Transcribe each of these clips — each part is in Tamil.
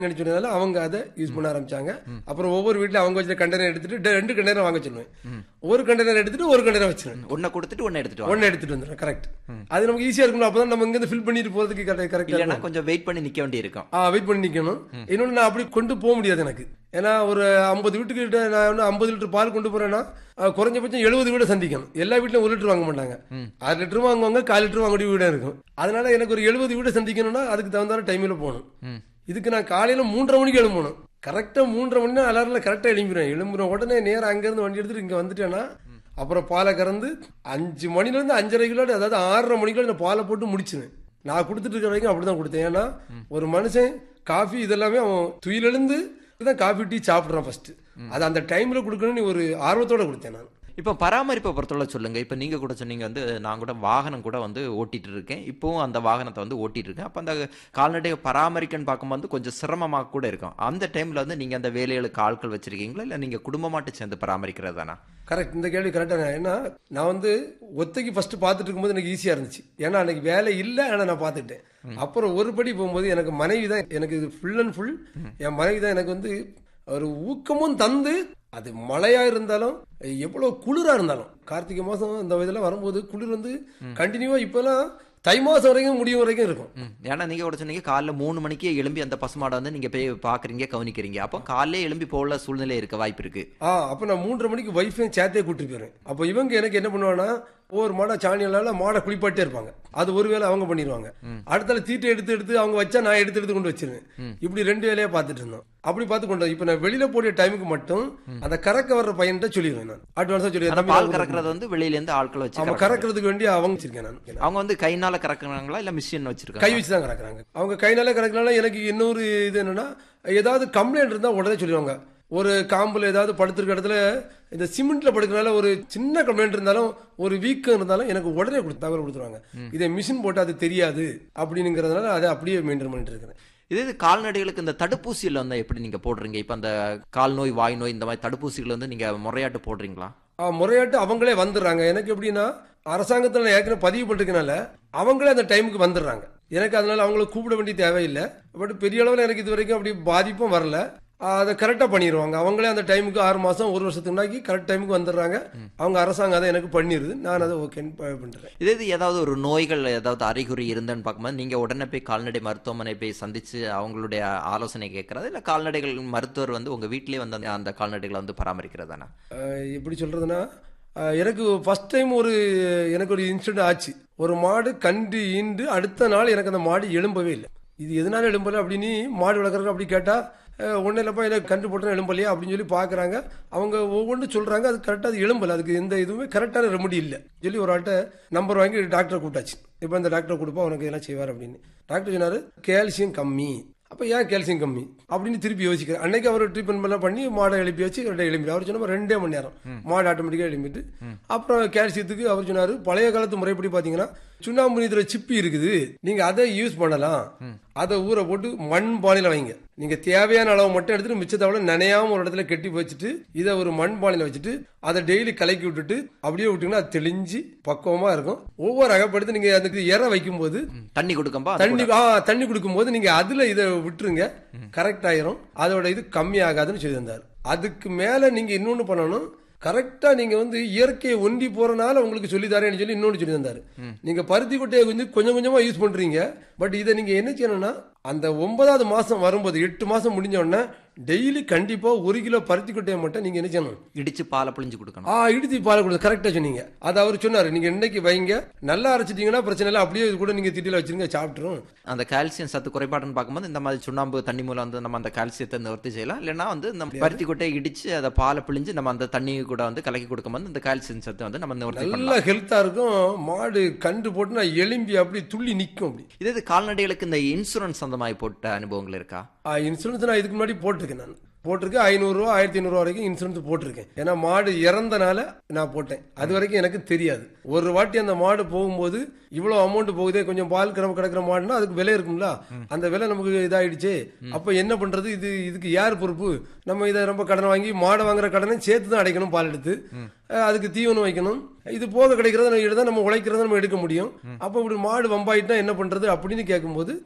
நினைச்சதுனால அவங்க அதை யூஸ் பண்ண ஆரம்பிச்சாங்க அப்புறம் ஒவ்வொரு வீட்ல அவங்க வச்ச கண்டெய்னர் எடுத்துட்டு டெ- ரெண்டு கண்டெய்னர் வாங்க சொல்லுவேன் ஒரு கண்டெய்னர் எடுத்துட்டு ஒரு கண்டெய்னர் வச்சிருவேன் ஒன்னை கொடுத்துட்டு ஒன்னு எடுத்துட்டு வாங்க ஒன்னு எடுத்துட்டு வந்துடும் கரெக்ட் அது நமக்கு ஈஸியா இருக்கும் அப்பதான் நம்ம இங்க இருந்து ஃபில் பண்ணிட்டு போறதுக்கு கரெக்ட் கரெக்டா இல்லைன்னா கொஞ்சம் வெயிட் பண்ணி நிக்க வேண்டி இருக்கும் ஆ வெயிட் பண்ணி நிக்கணும் இன்னொன்னு நான் அப்படி கொண்டு போக முடியாது எனக்கு ஏன்னா ஒரு ஐம்பது வீட்டுக்கிட்ட நான் வந்து ஐம்பது லிட்டர் பால் கொண்டு போறேன்னா அஹ், குறைஞ்சபட்சம் எழுபது வீடை சந்திக்கணும் எல்லா வீட்லயும் ஒரு லிட்டர் வாங்க மாட்டாங்க ஆறு லிட்டர் வாங்குவாங்க கால் லிட்டர் வாங்கக்கூடிய வீடா இருக்கும் அதனால எனக்கு ஒரு எழுபது வீடை சந்திக்கணும்னா அதுக்கு தகுந்தான டைம்ல போகணும் இதுக்கு நான் காலையில மூன்றரை மணிக்கு எழும்பணும் கரெக்டா மூன்றரை மணி அலாரில் கரெக்டா எழும்பிடுவேன் எழும்புற உடனே நேரம் அங்கிருந்து வண்டி எடுத்துட்டு இங்க வந்துட்டேன்னா அப்புறம் பாலை கறந்து அஞ்சு மணில இருந்து அஞ்சரை கிலோ அதாவது ஆறரை மணிக்குள்ள இந்த பாலை போட்டு முடிச்சிருவேன் நான் கொடுத்துட்டு இருக்கிற வரைக்கும் அப்படிதான் கொடுத்தேன் ஏன்னா ஒரு மனுஷன் காஃபி இதெல்லாமே அவன் துயிலெழுந்து தான் காஃபி டீ சாப்பிட்றான் ஃபர்ஸ்ட் அது அந்த டைம்ல கொடுக்கணும்னு ஒரு ஆர்வத்தோட கொடுத்தேன் நான் இப்போ பராமரிப்பை பொறுத்தவரை சொல்லுங்க இப்போ நீங்க கூட சொன்னீங்க வந்து நான் கூட வாகனம் கூட வந்து ஓட்டிட்டு இருக்கேன் இப்போவும் அந்த வாகனத்தை வந்து ஓட்டிட்டு இருக்கேன் அப்போ அந்த கால்நடை பராமரிக்கன்னு பார்க்கும்போது கொஞ்சம் சிரமமாக கூட இருக்கும் அந்த டைம்ல வந்து நீங்க அந்த வேலைகளுக்கு ஆட்கள் வச்சிருக்கீங்களா இல்லை நீங்க குடும்பமாட்டு சேர்ந்து பராமரிக்கிறதானா கரெக்ட் இந்த கேள்வி கரெக்டாக ஏன்னா நான் வந்து ஒத்தைக்கு ஃபர்ஸ்ட் பார்த்துட்டு இருக்கும்போது எனக்கு ஈஸியாக இருந்துச்சு ஏன்னா அன்னைக்கு வேலை இல்லை ஆனால் நான் பார்த்துட்டேன் அப்புறம் ஒரு படி போகும்போது எனக்கு மனைவி தான் எனக்கு இது ஃபுல் அண்ட் ஃபுல் என் மனைவி தான் எனக்கு வந்து ஒரு ஊக்கமும் தந்து அது மழையா இருந்தாலும் எவ்வளவு குளிரா இருந்தாலும் கார்த்திகை மாசம் இந்த இதெல்லாம் வரும்போது குளிர் வந்து கண்டினியூவா இப்பெல்லாம் தை மாசம் வரைக்கும் முடியும் வரைக்கும் இருக்கும் ம். ஏன்னா நீங்க கூட சொன்னீங்க காலைல மூணு மணிக்கு எழும்பி அந்த பசுமாடை வந்து நீங்க போய் பாக்குறீங்க கவனிக்கிறீங்க அப்போ காலையிலே எழும்பி போகல சூழ்நிலை இருக்க வாய்ப்பு இருக்கு ஆ அப்ப நான் மூன்றரை மணிக்கு வைஃபையும் சேர்த்தே கூட்டிட்டு போயிடுவேன் அப்போ இவங்க எனக்கு என்ன பண்ணுவாங்கன்னா ஒவ்வொரு மாடை சாணியால மாடை குளிப்பாட்டே இருப்பாங்க அது ஒரு வேளை அவங்க பண்ணிடுவாங்க அடுத்தால தீட்டை எடுத்து எடுத்து அவங்க வச்சா நான் எடுத்து எடுத்து கொண்டு வச்சிருவேன் இப்படி ரெண்டு வேலையா பார்த்துட்டு இருந்தோம் அப்படி பார்த்து கொண்டு வந்தோம். இப்ப நான் வெளியில போடிய டைமுக்கு மட்டும் அந்த கறக்க வர்ற பையன்கிட்ட சொல்லிடுவேன் நான் அட்வான்ஸா ஆனா சொல்லிடுவேன் பால் கறக்கிறது வந்து வெளியில இருந்து ஆட்களை வச்சு அவன் கறக்குறாங்க. கறக்கிறதுக்கு வேண்டி அவங்க வச்சிருக்கேன் நான் அவங்க வந்து கைனால கறக்குறாங்களா இல்ல மிஷின் கை வச்சிருக்காங்க வச்சு தான் கறக்குறாங்க அவங்க கைனால கறக்கனால எனக்கு இன்னொரு இது என்னன்னா ஏதாவது கம்ப்ளைண்ட் இருந்தா உடனே சொல்லிடுவாங்க ஒரு காம்புல ஏதாவது படுத்திருக்க இடத்துல இந்த சிமெண்ட்ல படுக்கிறனால ஒரு சின்ன கம்ப்ளைண்ட் இருந்தாலும் ஒரு வீக்கம் இருந்தாலும் எனக்கு உடனே கொடுத்து தகவல் கொடுத்துருவாங்க இதை மிஷின் போட்டு அது தெரியாது அப்படிங்கிறதுனால அதை அப்படியே மெயின்டைன் பண்ணிட்டு இருக்கிறேன் இதே இது கால்நடைகளுக்கு இந்த தடுப்பூசியில் வந்து எப்படி நீங்க போடுறீங்க இப்ப அந்த கால் நோய் வாய் நோய் இந்த மாதிரி தடுப்பூசிகள் வந்து நீங்க முறையாட்டு போடுறீங்களா ஆ, முறையாட்டு அவங்களே வந்துடுறாங்க எனக்கு எப்படின்னா அரசாங்கத்தில் நான் ஏற்கனவே பதிவு பண்ணிருக்கனால அவங்களே அந்த டைமுக்கு வந்துடுறாங்க எனக்கு அதனால அவங்கள கூப்பிட வேண்டிய தேவையில்லை பட் பெரிய அளவில் எனக்கு இது வரைக்கும் அப்படி பாதிப்பும் வரல ஆ, அதை கரெக்டாக பண்ணிடுவாங்க அவங்களே அந்த டைமுக்கு ஆறு மாதம் ஒரு வருஷத்துக்கு முன்னாடி கரெக்ட் டைமுக்கு வந்துடுறாங்க அவங்க அரசாங்கம் அதை எனக்கு பண்ணிடுது நான் அதை ஓகேன்னு ப- பண்றேன் இதே இது ஏதாவது ஒரு நோய்கள் ஏதாவது அறிகுறி இருந்தேன்னு பார்க்கும்போது நீங்க உடனே போய் கால்நடை மருத்துவமனை போய் சந்திச்சு அவங்களுடைய ஆலோசனை கேட்கறது இல்ல கால்நடைகள் மருத்துவர் வந்து உங்க வீட்டிலேயே வந்து அந்த- அந்த கால்நடைகளை வந்து பராமரிக்கிறதானா அஹ் எப்படி சொல்றதுன்னா அஹ் எனக்கு ஃபர்ஸ்ட் டைம் ஒரு எனக்கு ஒரு இன்சிடென்ட் ஆச்சு ஒரு மாடு கண்டு ஈண்டு அடுத்த நாள் எனக்கு அந்த மாடு எழும்பவே இல்லை இது எதனால எழும்பல அப்படின்னு மாடு வளர்க்குறக்கு அப்படி கேட்டா ஒன்றும் இல்லைப்பா எனக்கு கண்டு போட்டோம் எழும்பலையா அப்படின்னு சொல்லி பார்க்குறாங்க அவங்க ஒவ்வொன்றும் சொல்றாங்க அது கரெக்டாக அது எழும்பல அதுக்கு எந்த இதுவுமே கரெக்டான ரெமடி இல்லை சொல்லி ஒரு ஆள்கிட்ட நம்பர் வாங்கி டாக்டரை கூப்பிட்டாச்சு இப்போ இந்த டாக்டரை கொடுப்பா உனக்கு இதெல்லாம் செய்வார் அப்படின்னு டாக்டர் சொன்னாரு கால்சியம் கம்மி அப்போ ஏன் கால்சியம் கம்மி அப்படின்னு திருப்பி யோசிக்கிறேன் அன்னைக்கு அவர் ட்ரீட்மெண்ட் எல்லாம் பண்ணி மாடை எழுப்பி வச்சு ரெண்டே எழுப்பி அவர் சொன்ன ரெண்டே மணி நேரம் மாடு ஆட்டோமேட்டிக்காக எழுப்பிட்டு அப்புறம் கால்சியத்துக்கு அவர் சொன்னாரு பழைய காலத்து முறைப்படி பார்த்தீங்கன்னா சுண்ணாம்பு நீதிர சிப்பி இருக்குது நீங்க அதை யூஸ் பண்ணலாம் அதை ஊற போட்டு மண் பானையில வைங்க நீங்க தேவையான அளவு மட்டும் எடுத்துட்டு மிச்சத்தை விட நனையாம ஒரு இடத்துல கெட்டி வச்சுட்டு இதை ஒரு மண் பானையில வச்சுட்டு அதை டெய்லி கலக்கி விட்டுட்டு அப்படியே விட்டீங்கன்னா அது தெளிஞ்சு பக்குவமா இருக்கும் ஒவ்வொரு அகப்படுத்து நீங்க அதுக்கு இற வைக்கும்போது தண்ணி கொடுக்கம்பா அது தண்ணி ஆ தண்ணி கொடுக்கும்போது நீங்க அதுல இதை விட்டுருங்க கரெக்ட் ஆயிரும் அதோட இது கம்மி ஆகாதுன்னு சொல்லி தந்தார் அதுக்கு மேல நீங்க இன்னொன்னு பண்ணணும் கரெக்டா நீங்க வந்து இயற்கையை ஒண்டி போறனால உங்களுக்கு சொல்லி தரேன்னு சொல்லி இன்னொன்னு சொல்லி தந்தாரு நீங்க பருத்தி கொட்டையை கொஞ்சம் கொஞ்சம் கொஞ்சமா யூஸ் பண்றீங்க பட் இதை நீங்க என்ன செய்யணும்னா அந்த ஒன்பதாவது மாசம் வரும்போது எட்டு மாசம் முடிஞ்ச உடனே டெய்லி கண்டிப்பா ஒரு கிலோ பருத்தி கொட்டையை மட்டும் நீங்க என்ன செய்யணும் இடிச்சு பாலை பிழிஞ்சு கொடுக்கணும் ஆ இடித்து பால் கொடுத்து கரெக்டா சொன்னீங்க அது அவர் சொன்னாரு நீங்க இன்னைக்கு வைங்க நல்லா அரைச்சிட்டீங்கன்னா பிரச்சனை இல்லை அப்படியே இது கூட நீங்க திட்டில வச்சிருங்க சாப்பிட்டுரும் அந்த கால்சியம் சத்து குறைபாடுன்னு பார்க்கும்போது இந்த மாதிரி சுண்ணாம்பு தண்ணி மூலம் வந்து நம்ம அந்த கால்சியத்தை நிவர்த்தி செய்யலாம் இல்லைன்னா வந்து நம்ம பருத்தி கொட்டையை இடிச்சு அதை பாலை பிழிஞ்சு நம்ம அந்த தண்ணி கூட வந்து கலக்கி கொடுக்கும்போது இந்த கால்சியம் சத்து வந்து நம்ம நிவர்த்தி பண்ணலாம் நல்ல ஹெல்த்தா இருக்கும் மாடு கண்டு போட்டுனா எலும்பி அப்படி துள்ளி நிக்கும் அப்படி இதே இது கால்நடைகளுக்கு இந்த இன்சூரன்ஸ் அந்த மாதிரி போட்ட அனுபவங்கள் இருக்கா ஆ, இன்சூரன்ஸ் நான் இதுக்கு முன்னாடி போட்டிருக்கேன் நான் போட்டிருக்கேன் ஐநூறுரூவா ஆயிரத்தி ஐநூறுரூவா வரைக்கும் இன்சூரன்ஸ் போட்டிருக்கேன் ஏன்னா மாடு இறந்தனால நான் போட்டேன் அது வரைக்கும் எனக்கு தெரியாது ஒரு வாட்டி அந்த மாடு போகும்போது இவ்வளோ அமௌண்ட் போகுதே கொஞ்சம் பால் கிடம கிடக்கிற மாடுனா அதுக்கு விலை இருக்கும்ல அந்த விலை நமக்கு இதாயிடுச்சு அப்போ என்ன பண்றது இது இதுக்கு யார் பொறுப்பு நம்ம இதை ரொம்ப கடன் வாங்கி மாடை வாங்குற கடனை சேர்த்து தான் அடைக்கணும் பால் எடுத்து அஹ், அதுக்கு தீவனம் வைக்கணும் இது போக கிடைக்கிறத நம்ம எடுத்தா நம்ம உழைக்கிறத நம்ம எடுக்க முடியும் அப்போ இப்படி மாடு வம்பாயிட்டா என்ன பண்றது அப்படின்னு கேட்கும்போது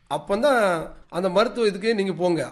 அப்போ தான் அந்த மருத்துவ இதுக்கு நீங்கள் போங்க